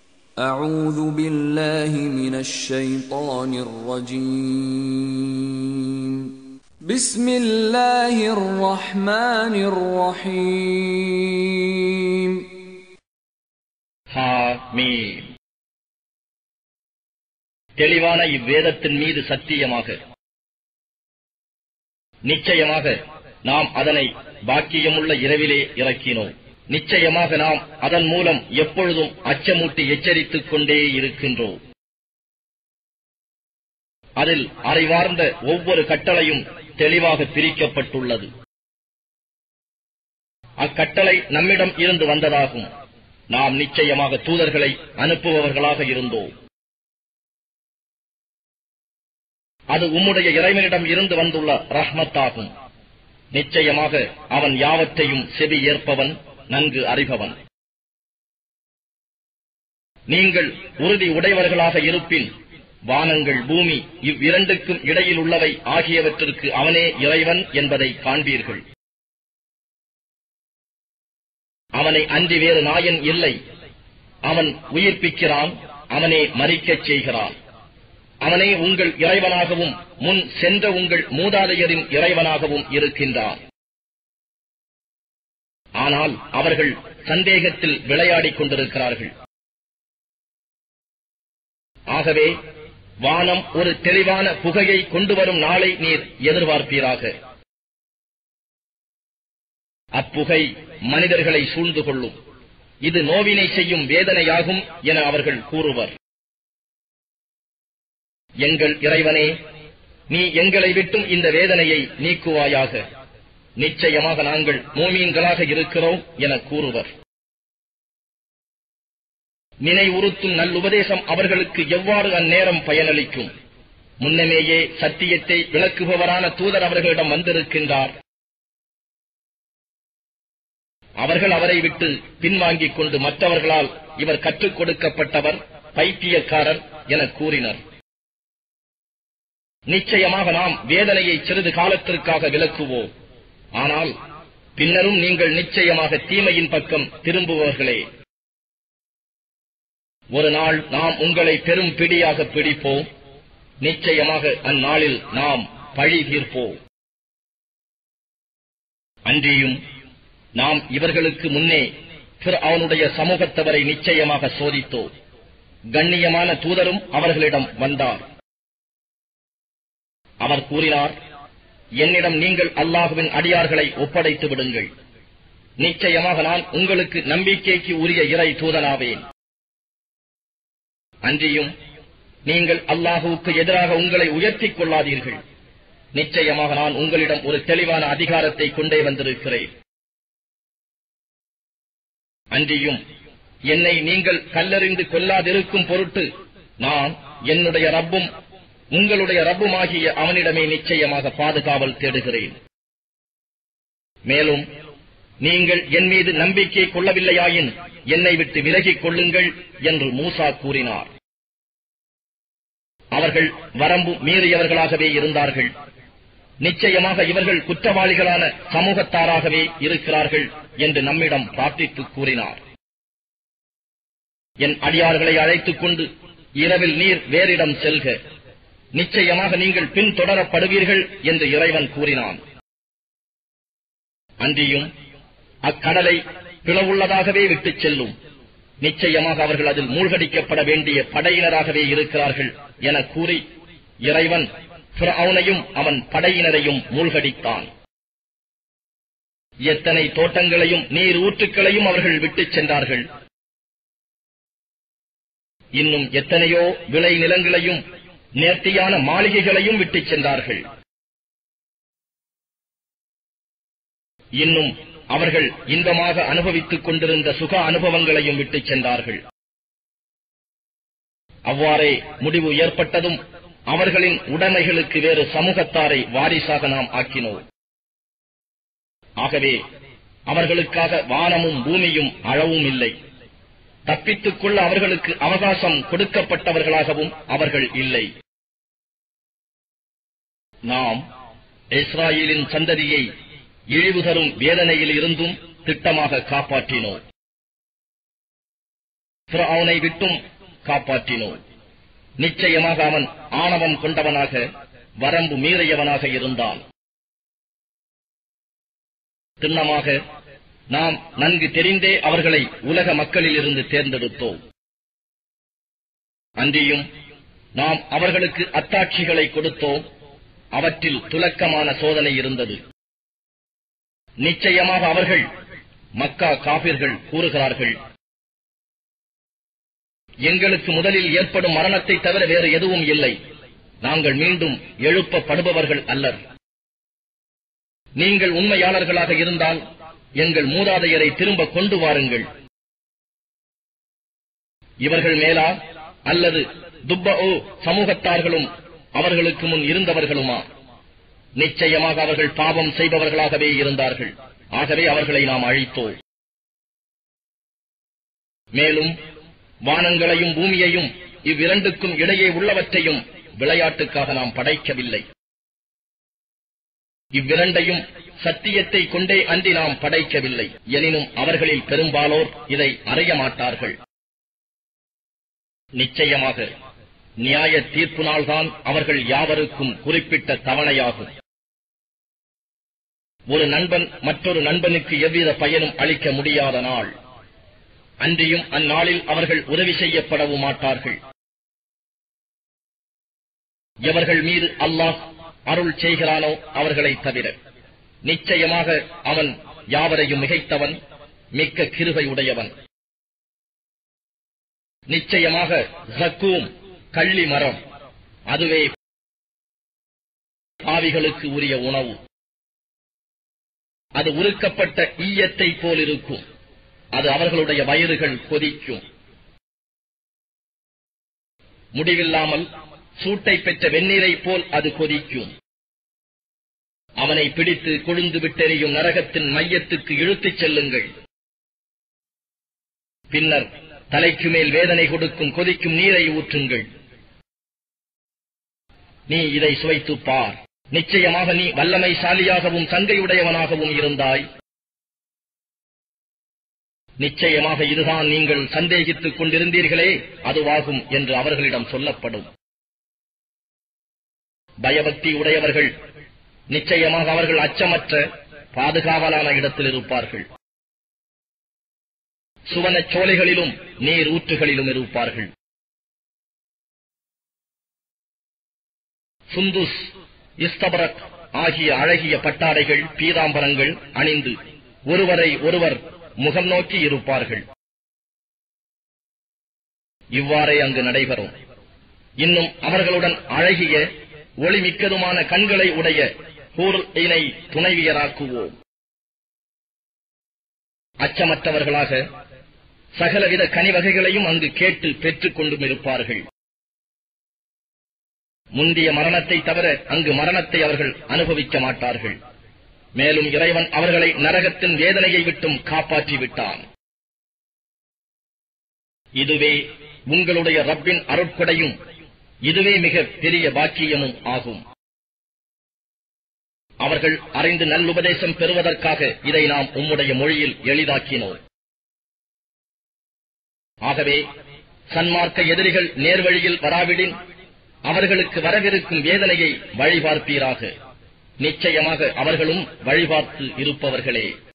أعوذ بالله من الشيطان الرجيم بسم الله الرحمن الرحيم ஹாமீம் தெளிவான இவ்வேதத்தின் மீது சத்தியமாக நிச்சயமாக நாம் அதனை பாக்கியமுள்ள இரவிலே இறக்கினோம் நிச்சயமாக நாம் அதன் மூலம் எப்பொழுதும் அச்சமூட்டி எச்சரித்துக் கொண்டே இருக்கின்றோம் அதில் அறிவார்ந்த ஒவ்வொரு கட்டளையும் தெளிவாக பிரிக்கப்பட்டுள்ளது அக்கட்டளை நம்மிடம் இருந்து வந்ததாகும் நாம் நிச்சயமாக தூதர்களை அனுப்புபவர்களாக இருந்தோம் அது உம்முடைய இறைவனிடம் இருந்து வந்துள்ள ரஹ்மத்தாகும் நிச்சயமாக அவன் யாவற்றையும் செவி ஏற்பவன் நன்கு அறிபவன் நீங்கள் உறுதி உடையவர்களாக இருப்பின் வானங்கள் பூமி இவ்விரண்டுக்கும் இடையில் உள்ளவை ஆகியவற்றிற்கு அவனே இறைவன் என்பதை காண்பீர்கள் அவனை அன்றி வேறு நாயன் இல்லை அவன் உயிர்ப்பிக்கிறான் அவனே மறிக்கச் செய்கிறான் அவனே உங்கள் இறைவனாகவும் முன் சென்ற உங்கள் மூதாதையரின் இறைவனாகவும் இருக்கின்றான் ஆனால் அவர்கள் சந்தேகத்தில் விளையாடிக் கொண்டிருக்கிறார்கள் ஆகவே வானம் ஒரு தெளிவான புகையை கொண்டு வரும் நாளை நீர் எதிர்பார்ப்பீராக அப்புகை மனிதர்களை சூழ்ந்து கொள்ளும் இது நோவினை செய்யும் வேதனையாகும் என அவர்கள் கூறுவர் எங்கள் இறைவனே நீ எங்களை விட்டும் இந்த வேதனையை நீக்குவாயாக நிச்சயமாக நாங்கள் மோமீன்களாக இருக்கிறோம் என கூறுவர் நினைவுறுத்தும் நல்லுபதேசம் அவர்களுக்கு எவ்வாறு அந்நேரம் பயனளிக்கும் முன்னமேயே சத்தியத்தை விளக்குபவரான தூதர் அவர்களிடம் வந்திருக்கின்றார் அவர்கள் அவரை விட்டு பின்வாங்கிக் கொண்டு மற்றவர்களால் இவர் கற்றுக் கொடுக்கப்பட்டவர் பைத்தியக்காரர் என கூறினர் நிச்சயமாக நாம் வேதனையை சிறிது காலத்திற்காக விலக்குவோம் ஆனால் பின்னரும் நீங்கள் நிச்சயமாக தீமையின் பக்கம் திரும்புபவர்களே ஒரு நாள் நாம் உங்களை பெரும் பிடியாக பிடிப்போம் நிச்சயமாக அந்நாளில் நாம் பழி தீர்ப்போம் அன்றியும் நாம் இவர்களுக்கு முன்னே அவனுடைய சமூகத்தவரை நிச்சயமாக சோதித்தோம் கண்ணியமான தூதரும் அவர்களிடம் வந்தார் அவர் கூறினார் என்னிடம் நீங்கள் அல்லாஹுவின் அடியார்களை ஒப்படைத்து விடுங்கள் நிச்சயமாக நான் உங்களுக்கு நம்பிக்கைக்கு உரிய இறை தூதனாவேன் அன்றியும் நீங்கள் அல்லாஹுவுக்கு எதிராக உங்களை உயர்த்திக் கொள்ளாதீர்கள் நிச்சயமாக நான் உங்களிடம் ஒரு தெளிவான அதிகாரத்தை கொண்டே வந்திருக்கிறேன் அன்றியும் என்னை நீங்கள் கல்லறிந்து கொள்ளாதிருக்கும் பொருட்டு நான் என்னுடைய ரப்பும் உங்களுடைய ரப்புமாகிய அவனிடமே நிச்சயமாக பாதுகாவல் தேடுகிறேன் மேலும் நீங்கள் என் மீது நம்பிக்கை கொள்ளவில்லையாயின் என்னை விட்டு விலகிக் கொள்ளுங்கள் என்று மூசா கூறினார் அவர்கள் வரம்பு மீறியவர்களாகவே இருந்தார்கள் நிச்சயமாக இவர்கள் குற்றவாளிகளான சமூகத்தாராகவே இருக்கிறார்கள் என்று நம்மிடம் பிரார்த்தித்து கூறினார் என் அடியார்களை அழைத்துக் கொண்டு இரவில் நீர் வேறிடம் செல்க நிச்சயமாக நீங்கள் பின்தொடரப்படுவீர்கள் என்று இறைவன் கூறினான் அன்றியும் அக்கடலை பிளவுள்ளதாகவே விட்டுச் செல்லும் நிச்சயமாக அவர்கள் அதில் மூழ்கடிக்கப்பட வேண்டிய படையினராகவே இருக்கிறார்கள் என கூறி இறைவன் அவனையும் அவன் படையினரையும் மூழ்கடித்தான் எத்தனை தோட்டங்களையும் நீர் ஊற்றுக்களையும் அவர்கள் விட்டுச் சென்றார்கள் இன்னும் எத்தனையோ விளை நிலங்களையும் நேர்த்தியான மாளிகைகளையும் விட்டுச் சென்றார்கள் இன்னும் அவர்கள் இன்பமாக அனுபவித்துக் கொண்டிருந்த சுக அனுபவங்களையும் விட்டுச் சென்றார்கள் அவ்வாறே முடிவு ஏற்பட்டதும் அவர்களின் உடைமைகளுக்கு வேறு சமூகத்தாரை வாரிசாக நாம் ஆக்கினோம் ஆகவே அவர்களுக்காக வானமும் பூமியும் அளவும் இல்லை தப்பித்துக் கொள்ள அவர்களுக்கு அவகாசம் கொடுக்கப்பட்டவர்களாகவும் அவர்கள் இல்லை நாம் இஸ்ராயலின் சந்ததியை இழிவு தரும் வேதனையில் இருந்தும் திட்டமாக காப்பாற்றினோம் அவனை விட்டும் காப்பாற்றினோம் நிச்சயமாக அவன் ஆணவம் கொண்டவனாக வரம்பு மீறியவனாக இருந்தான் திண்ணமாக நாம் நன்கு தெரிந்தே அவர்களை உலக மக்களிலிருந்து தேர்ந்தெடுத்தோம் அன்றியும் நாம் அவர்களுக்கு அத்தாட்சிகளை கொடுத்தோம் அவற்றில் துலக்கமான சோதனை இருந்தது நிச்சயமாக அவர்கள் மக்கா காபிர்கள் கூறுகிறார்கள் எங்களுக்கு முதலில் ஏற்படும் மரணத்தை தவிர வேறு எதுவும் இல்லை நாங்கள் மீண்டும் எழுப்பப்படுபவர்கள் அல்லர் நீங்கள் உண்மையாளர்களாக இருந்தால் எங்கள் மூதாதையரை திரும்ப கொண்டு வாருங்கள் இவர்கள் மேலா அல்லது துப்பஓ சமூகத்தார்களும் அவர்களுக்கு முன் இருந்தவர்களுமா நிச்சயமாக அவர்கள் பாவம் செய்பவர்களாகவே இருந்தார்கள் ஆகவே அவர்களை நாம் அழித்தோம் மேலும் வானங்களையும் பூமியையும் இவ்விரண்டுக்கும் இடையே உள்ளவற்றையும் விளையாட்டுக்காக நாம் படைக்கவில்லை இவ்விரண்டையும் சத்தியத்தை கொண்டே அன்றி நாம் படைக்கவில்லை எனினும் அவர்களில் பெரும்பாலோர் இதை அறிய மாட்டார்கள் நிச்சயமாக நியாய தீர்ப்பு நாள்தான் அவர்கள் யாவருக்கும் குறிப்பிட்ட தவணையாகும் ஒரு நண்பன் மற்றொரு நண்பனுக்கு எவ்வித பயனும் அளிக்க முடியாத நாள் அன்றியும் அந்நாளில் அவர்கள் உதவி செய்யப்படவும் மாட்டார்கள் எவர்கள் மீது அல்லாஹ் அருள் செய்கிறானோ அவர்களைத் தவிர நிச்சயமாக அவன் யாவரையும் மிகைத்தவன் மிக்க கிருபை உடையவன் நிச்சயமாக ஜக்கூம் கள்ளி மரம் அதுவே பாவிகளுக்கு உரிய உணவு அது உருக்கப்பட்ட ஈயத்தை போல் இருக்கும் அது அவர்களுடைய வயிறுகள் கொதிக்கும் முடிவில்லாமல் சூட்டை பெற்ற வெந்நீரை போல் அது கொதிக்கும் அவனை பிடித்து கொழுந்து விட்டெறியும் நரகத்தின் மையத்துக்கு இழுத்துச் செல்லுங்கள் பின்னர் தலைக்கு மேல் வேதனை கொடுக்கும் கொதிக்கும் நீரை ஊற்றுங்கள் நீ இதை சுவைத்துப் பார் நிச்சயமாக நீ வல்லமைசாலியாகவும் சங்கையுடையவனாகவும் இருந்தாய் நிச்சயமாக இதுதான் நீங்கள் சந்தேகித்துக் கொண்டிருந்தீர்களே அதுவாகும் என்று அவர்களிடம் சொல்லப்படும் பயபக்தி உடையவர்கள் நிச்சயமாக அவர்கள் அச்சமற்ற பாதுகாவலான இடத்தில் இருப்பார்கள் சுவனச் சோலைகளிலும் நீர் ஊற்றுகளிலும் இருப்பார்கள் சுந்துஸ் இஸ்தபரக் ஆகிய அழகிய பட்டாடைகள் பீதாம்பரங்கள் அணிந்து ஒருவரை ஒருவர் முகம் நோக்கி இருப்பார்கள் இவ்வாறே அங்கு நடைபெறும் இன்னும் அவர்களுடன் அழகிய ஒளிமிக்கதுமான கண்களை உடைய ஹூர்இனை துணைவியராக்குவோம் அச்சமற்றவர்களாக சகலவித கனிவகைகளையும் அங்கு கேட்டு பெற்றுக் கொண்டும் இருப்பார்கள் முந்திய மரணத்தை தவிர அங்கு மரணத்தை அவர்கள் அனுபவிக்க மாட்டார்கள் மேலும் இறைவன் அவர்களை நரகத்தின் வேதனையை விட்டும் காப்பாற்றி விட்டான் இதுவே உங்களுடைய ரப்பின் அருட்கொடையும் இதுவே மிக பெரிய பாக்கியமும் ஆகும் அவர்கள் அறிந்து நல்லுபதேசம் பெறுவதற்காக இதை நாம் உம்முடைய மொழியில் எளிதாக்கினோம் ஆகவே சன்மார்க்க எதிரிகள் நேர்வழியில் வராவிடின் அவர்களுக்கு வரவிருக்கும் வேதனையை வழிபார்ப்பீராக நிச்சயமாக அவர்களும் வழிபார்த்து இருப்பவர்களே